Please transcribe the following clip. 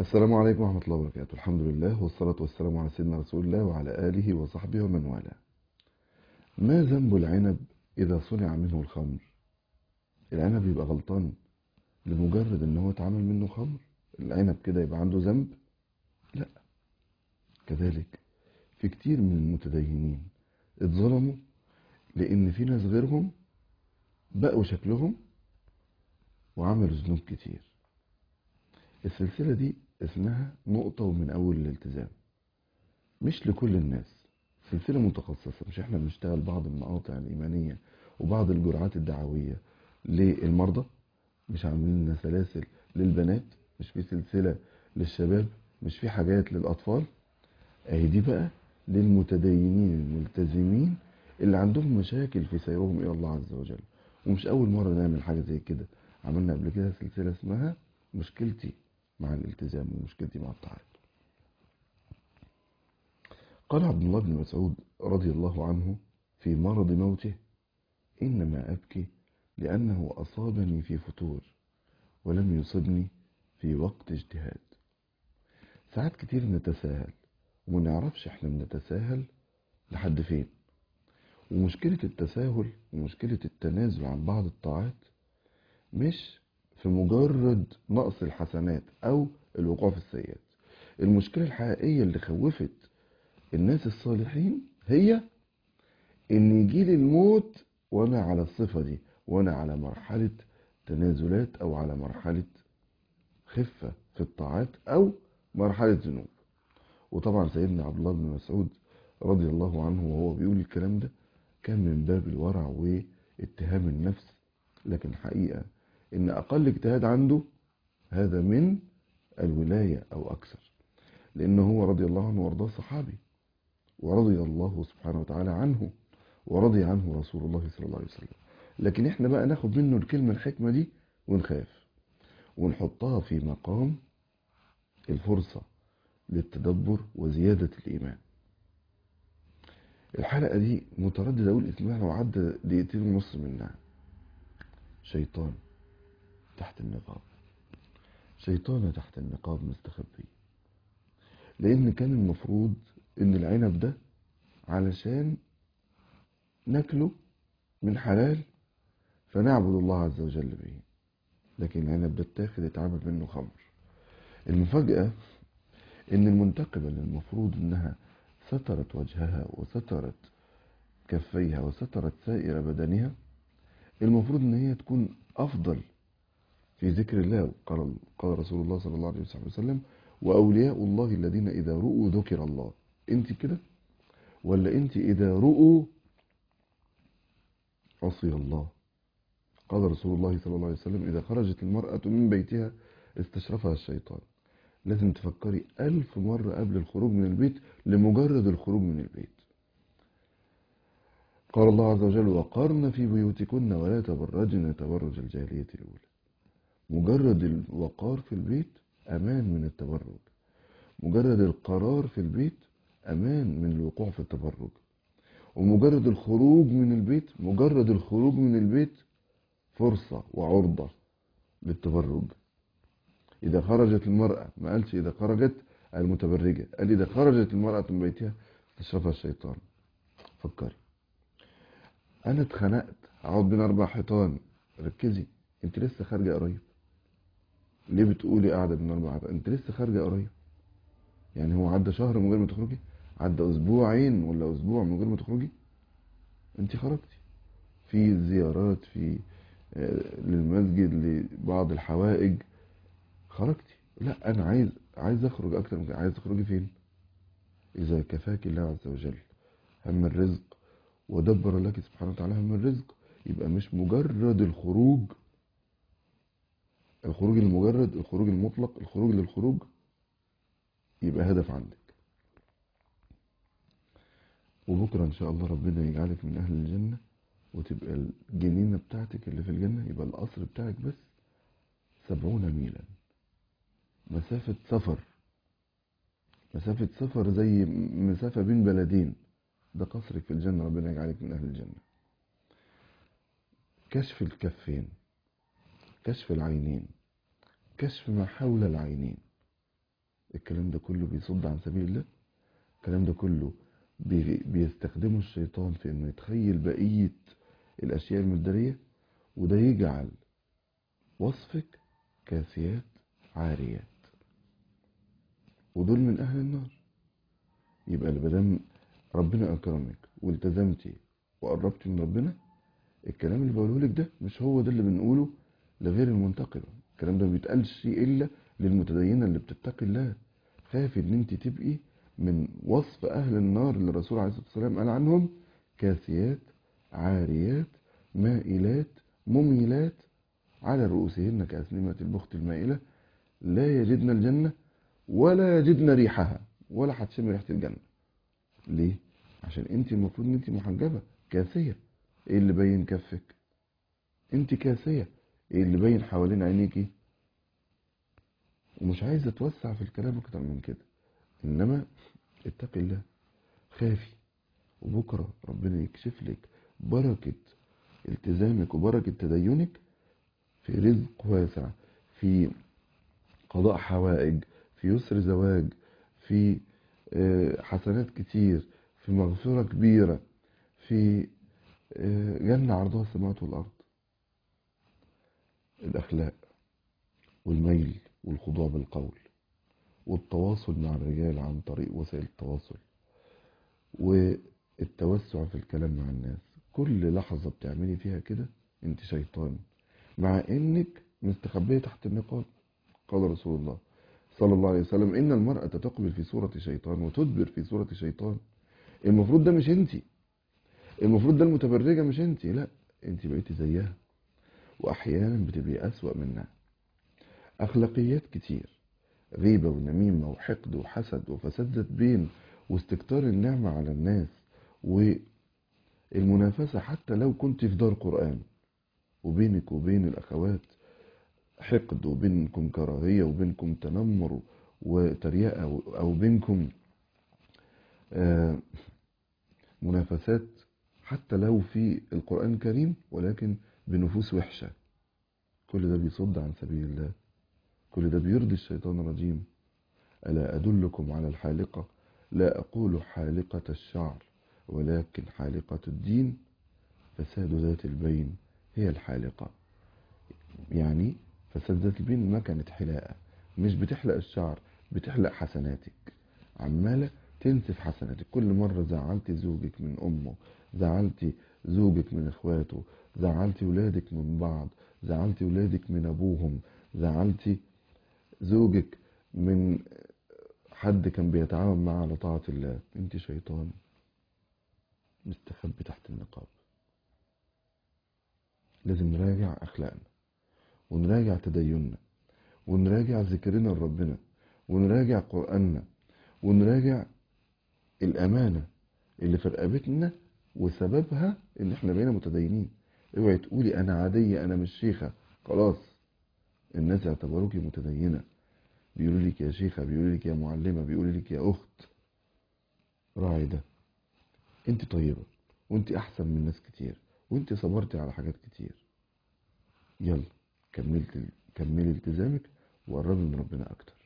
السلام عليكم ورحمة الله وبركاته الحمد لله والصلاة والسلام على سيدنا رسول الله وعلى آله وصحبه ومن والاه ما ذنب العنب إذا صنع منه الخمر العنب يبقى غلطان لمجرد ان هو اتعمل منه خمر العنب كده يبقى عنده ذنب لا كذلك في كتير من المتدينين اتظلموا لان في ناس غيرهم بقوا شكلهم وعملوا ذنوب كتير السلسلة دي اسمها نقطة ومن أول الالتزام مش لكل الناس سلسلة متخصصة مش احنا بنشتغل بعض المقاطع الإيمانية وبعض الجرعات الدعوية للمرضى مش عاملين لنا سلاسل للبنات مش في سلسلة للشباب مش في حاجات للأطفال اهي دي بقى للمتدينين الملتزمين اللي عندهم مشاكل في سيرهم إلى الله عز وجل ومش أول مرة نعمل حاجة زي كده عملنا قبل كده سلسلة اسمها مشكلتي مع الالتزام ومشكلتي مع التعرض قال عبد الله بن مسعود رضي الله عنه في مرض موته إنما أبكي لأنه أصابني في فتور ولم يصبني في وقت اجتهاد ساعات كتير نتساهل وما نعرفش احنا بنتساهل لحد فين ومشكلة التساهل ومشكلة التنازل عن بعض الطاعات مش في مجرد نقص الحسنات او الوقوع في السيئات المشكلة الحقيقية اللي خوفت الناس الصالحين هي ان يجيلي الموت وانا على الصفة دي وانا على مرحلة تنازلات او على مرحلة خفة في الطاعات او مرحلة ذنوب وطبعا سيدنا عبد الله بن مسعود رضي الله عنه وهو بيقول الكلام ده كان من باب الورع واتهام النفس لكن الحقيقة ان اقل اجتهاد عنده هذا من الولاية او اكثر لانه هو رضي الله عنه وارضاه صحابي ورضي الله سبحانه وتعالى عنه ورضي عنه رسول الله صلى الله عليه وسلم لكن احنا بقى ناخد منه الكلمة الحكمة دي ونخاف ونحطها في مقام الفرصة للتدبر وزيادة الإيمان الحلقة دي متردد أقول اسمها لو عدى دقيقتين ونص منها شيطان تحت النقاب شيطانة تحت النقاب مستخبية لأن كان المفروض إن العنب ده علشان ناكله من حلال فنعبد الله عز وجل به لكن العنب ده اتاخد اتعمل منه خمر المفاجأة إن المنتقبة اللي المفروض إنها سترت وجهها وسترت كفيها وسترت سائر بدنها المفروض إن هي تكون أفضل في ذكر الله قال, قال رسول الله صلى الله عليه وسلم وأولياء الله الذين إذا رؤوا ذكر الله أنت كده ولا أنت إذا رؤوا عصي الله قال رسول الله صلى الله عليه وسلم إذا خرجت المرأة من بيتها استشرفها الشيطان لازم تفكري ألف مرة قبل الخروج من البيت لمجرد الخروج من البيت قال الله عز وجل وقرن في بيوتكن ولا تبرجن تبرج الجاهلية الأولى مجرد الوقار في البيت أمان من التبرج مجرد القرار في البيت أمان من الوقوع في التبرج ومجرد الخروج من البيت مجرد الخروج من البيت فرصة وعرضة للتبرج إذا خرجت المرأة ما قالش إذا خرجت المتبرجة قال إذا خرجت المرأة من بيتها استشرفها الشيطان فكري أنا اتخنقت أقعد بين أربع حيطان ركزي أنت لسه خارجة قريب ليه بتقولي قاعدة بين أربع حيطان أنت لسه خارجة قريب يعني هو عدى شهر من غير ما تخرجي عدى أسبوعين ولا أسبوع من غير ما تخرجي أنت خرجتي في زيارات في للمسجد لبعض الحوائج خرجتي لا انا عايز عايز اخرج اكتر من كده عايز تخرجي فين اذا كفاك الله عز وجل هم الرزق ودبر لك سبحانه وتعالى هم الرزق يبقى مش مجرد الخروج الخروج المجرد الخروج المطلق الخروج للخروج يبقى هدف عندك وبكرة ان شاء الله ربنا يجعلك من اهل الجنة وتبقى الجنينة بتاعتك اللي في الجنة يبقى القصر بتاعك بس سبعون ميلا مسافة سفر مسافة سفر زي مسافة بين بلدين ده قصرك في الجنة ربنا يجعلك من أهل الجنة كشف الكفين كشف العينين كشف ما حول العينين الكلام ده كله بيصد عن سبيل الله الكلام ده كله بي بيستخدمه الشيطان في انه يتخيل بقية الاشياء المدارية وده يجعل وصفك كاسيات عاريات ودول من اهل النار يبقى بدام ربنا اكرمك والتزمتي وقربتي من ربنا الكلام اللي بقوله لك ده مش هو ده اللي بنقوله لغير المنتقبة الكلام ده ما بيتقالش الا للمتدينة اللي بتتقي الله خافي ان انت تبقي من وصف اهل النار اللي الرسول عليه الصلاه والسلام قال عنهم كاسيات عاريات مائلات مميلات على رؤوسهن كأسنمة البخت المائلة لا يجدن الجنة ولا يجدن ريحها ولا هتشم ريحة الجنة ليه؟ عشان انت المفروض ان انت محجبة كاسية ايه اللي باين كفك؟ انت كاسية ايه اللي باين حوالين عينيكي؟ ومش عايز اتوسع في الكلام اكتر من كده انما اتقي الله خافي وبكرة ربنا يكشف لك بركة التزامك وبركة تدينك في رزق واسع في قضاء حوائج في يسر زواج في حسنات كتير في مغفرة كبيرة في جنة عرضها السماوات والأرض الأخلاق والميل والخضوع بالقول والتواصل مع الرجال عن طريق وسائل التواصل والتوسع في الكلام مع الناس كل لحظة بتعملي فيها كده انت شيطان مع انك مستخبية تحت النقاب قال رسول الله صلى الله عليه وسلم ان المرأة تقبل في صورة شيطان وتدبر في صورة شيطان المفروض ده مش انت المفروض ده المتبرجة مش انت لا انت بقيتي زيها واحيانا بتبقي اسوأ منها اخلاقيات كتير غيبة ونميمة وحقد وحسد وفساد ذات بين واستكتار النعمة على الناس والمنافسة حتى لو كنت في دار قرآن وبينك وبين الأخوات حقد وبينكم كراهية وبينكم تنمر وتريقة أو بينكم منافسات حتى لو في القرآن الكريم ولكن بنفوس وحشة كل ده بيصد عن سبيل الله كل ده بيرضي الشيطان الرجيم ألا أدلكم على الحالقة لا أقول حالقة الشعر ولكن حالقة الدين فساد ذات البين هي الحالقة يعني فساد ذات البين ما كانت حلاقة مش بتحلق الشعر بتحلق حسناتك عمالة تنسف حسناتك كل مرة زعلتي زوجك من أمه زعلتي زوجك من إخواته زعلتي ولادك من بعض زعلتي ولادك من أبوهم زعلتي زوجك من حد كان بيتعاون معاه على طاعة الله انت شيطان مستخبي تحت النقاب لازم نراجع أخلاقنا ونراجع تديننا ونراجع ذكرنا لربنا ونراجع قرآننا ونراجع الأمانة اللي في رقبتنا وسببها ان احنا بقينا متدينين اوعي تقولي انا عادية انا مش شيخة خلاص الناس اعتبروكي متدينة بيقولوا لك يا شيخة بيقولوا لك يا معلمة بيقولوا لك يا اخت راعي ده انت طيبة وانت احسن من ناس كتير وانت صبرتي على حاجات كتير يلا كملت كملي التزامك وقربي من ربنا اكتر